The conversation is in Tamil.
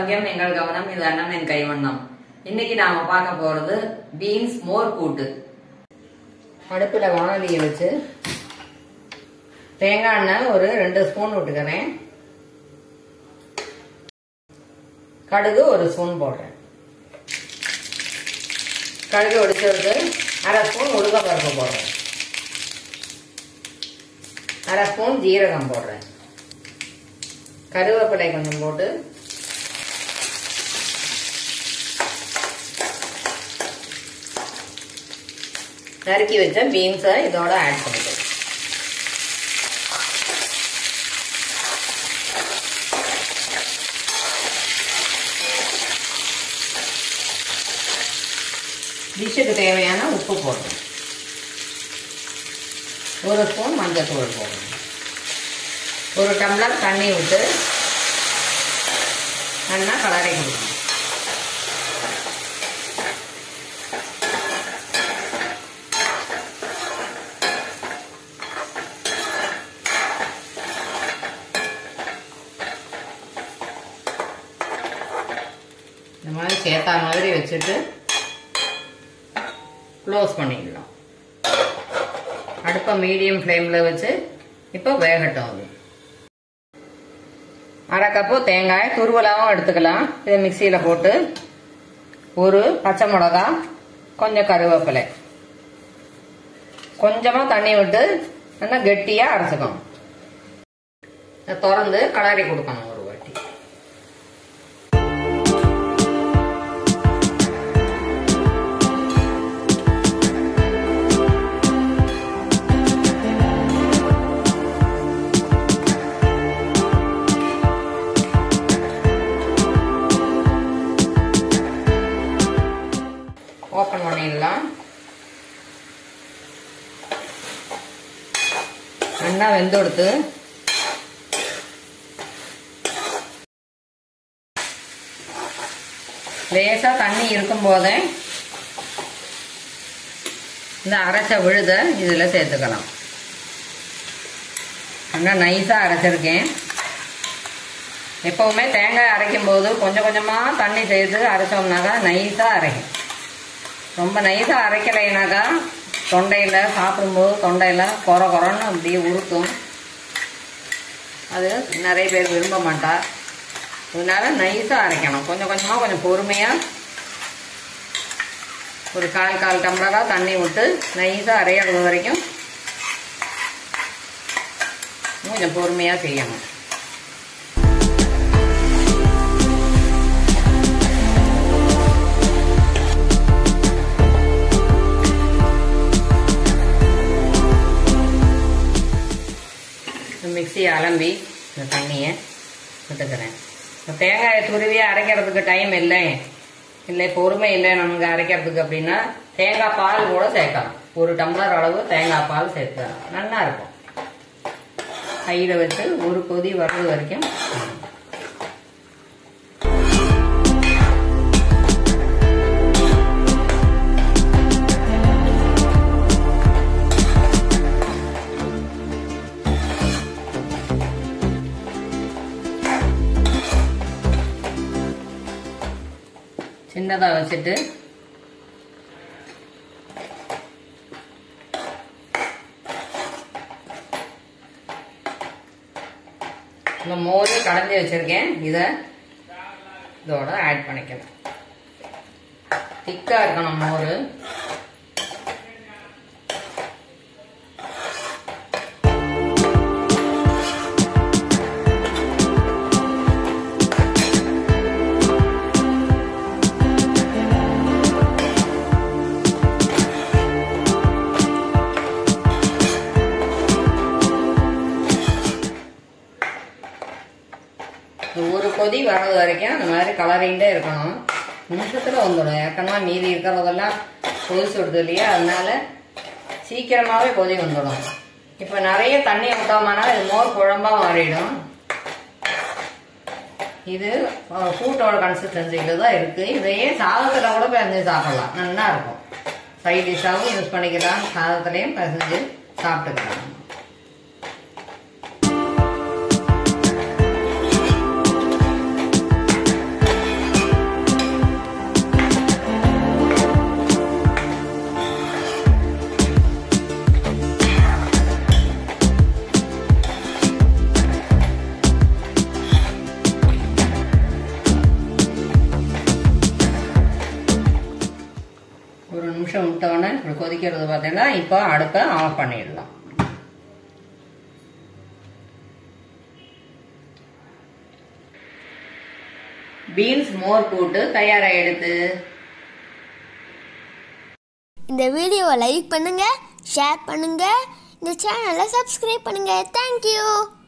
ஆரோக்கியம் எங்கள் கவனம் இது அண்ணனின் கைவண்ணம் இன்னைக்கு நாம பார்க்க போறது பீன்ஸ் மோர் கூட்டு அடுப்புல வானலியை வச்சு தேங்காய் எண்ணெய் ஒரு ரெண்டு ஸ்பூன் விட்டுக்கிறேன் கடுகு ஒரு ஸ்பூன் போடுறேன் கடுகு ஒடிச்சதுக்கு அரை ஸ்பூன் உளுந்த பருப்பு போடுறேன் அரை ஸ்பூன் ஜீரகம் போடுறேன் கருவேப்பிலை கொஞ்சம் போட்டு நறுக்கி வச்ச பீன்ஸை இதோட ஆட் பண்ணிக்கலாம் டிஷ்ஷுக்கு தேவையான உப்பு போடுறோம் ஒரு ஸ்பூன் மஞ்சத்தூள் போடுறோம் ஒரு டம்ளர் தண்ணி விட்டு நல்லா கலரை கொடுக்கணும் இந்த மாதிரி சேத்தா மாதிரி வச்சுட்டு க்ளோஸ் பண்ணிடலாம் அடுப்பை மீடியம் ஃப்ளேமில் வச்சு இப்போ வேகட்டும் அது அரை கப்பு தேங்காய் துருவலாகவும் எடுத்துக்கலாம் இதை மிக்சியில் போட்டு ஒரு பச்சை மிளகா கொஞ்சம் கருவேப்பிலை கொஞ்சமாக தண்ணி விட்டு நல்லா கெட்டியாக அரைச்சிக்கணும் இதை திறந்து கலரி கொடுக்கணும் ஒரு வாட்டி ஓப்பன் பண்ணிடலாம் நல்லா வெந்து கொடுத்து லேசா தண்ணி இருக்கும் போதே இந்த அரைச்ச விழுத இதில் சேர்த்துக்கலாம் நல்லா நைஸாக அரைச்சிருக்கேன் எப்பவுமே தேங்காய் அரைக்கும் போது கொஞ்சம் கொஞ்சமாக தண்ணி சேர்த்து அரைச்சோம்னாக்கா நைஸாக அரைக்கும் ரொம்ப நைஸாக அரைக்கலைனாக்கா தொண்டையில் சாப்பிடும்போது தொண்டையில் குற குறன்னு அப்படியே உறுத்தும் அது நிறைய பேர் விரும்ப மாட்டா அதனால நைஸாக அரைக்கணும் கொஞ்சம் கொஞ்சமாக கொஞ்சம் பொறுமையாக ஒரு கால் கால் டம்ளராக தண்ணி விட்டு நைஸாக அரையிறது வரைக்கும் கொஞ்சம் பொறுமையாக செய்யணும் மிக்சியை அலம்பி இந்த தண்ணியை விட்டுக்கிறேன் இப்போ தேங்காயை துருவி அரைக்கிறதுக்கு டைம் இல்லை இல்லை பொறுமை இல்லை நமக்கு அரைக்கிறதுக்கு அப்படின்னா தேங்காய் பால் கூட சேர்க்கலாம் ஒரு டம்ளர் அளவு தேங்காய் பால் சேர்த்துக்கலாம் நல்லா இருக்கும் கையில் வச்சு ஒரு கொதி வர்றது வரைக்கும் சின்னதாக வச்சுட்டு இந்த மோர் கடைஞ்சி வச்சிருக்கேன் இதை இதோட ஆட் பண்ணிக்கலாம் திக்காக இருக்கணும் மோர் ஒரு கொதி வர்றது வரைக்கும் அந்த மாதிரி கலரிண்டே இருக்கணும் நிமிஷத்தில் வந்துடும் ஏற்கனவே மீதி இருக்கிறதெல்லாம் கொதிச்சு விடுது இல்லையா அதனால சீக்கிரமாகவே கொதி வந்துடும் இப்போ நிறைய தண்ணி விட்டோம்னா இது மோர் குழம்பா மாறிடும் இது கூட்டோட கன்சிஸ்டன்சியில் தான் இருக்குது இதையே சாதத்தில் கூட பிசைஞ்சு சாப்பிடலாம் நல்லா இருக்கும் சைட் டிஷ்ஷாகவும் யூஸ் பண்ணிக்கலாம் சாதத்துலேயும் பிசைஞ்சு சாப்பிட்டுக்கலாம் ஒரு நிமிஷம் விட்டோன்னே இப்படி கொதிக்கிறது பார்த்தீங்கன்னா இப்போ அடுப்பை ஆஃப் பண்ணிடலாம் பீன்ஸ் மோர் போட்டு தயாராக எடுத்து இந்த வீடியோவை லைக் பண்ணுங்க ஷேர் பண்ணுங்க இந்த சேனலை சப்ஸ்கிரைப் பண்ணுங்க தேங்க்யூ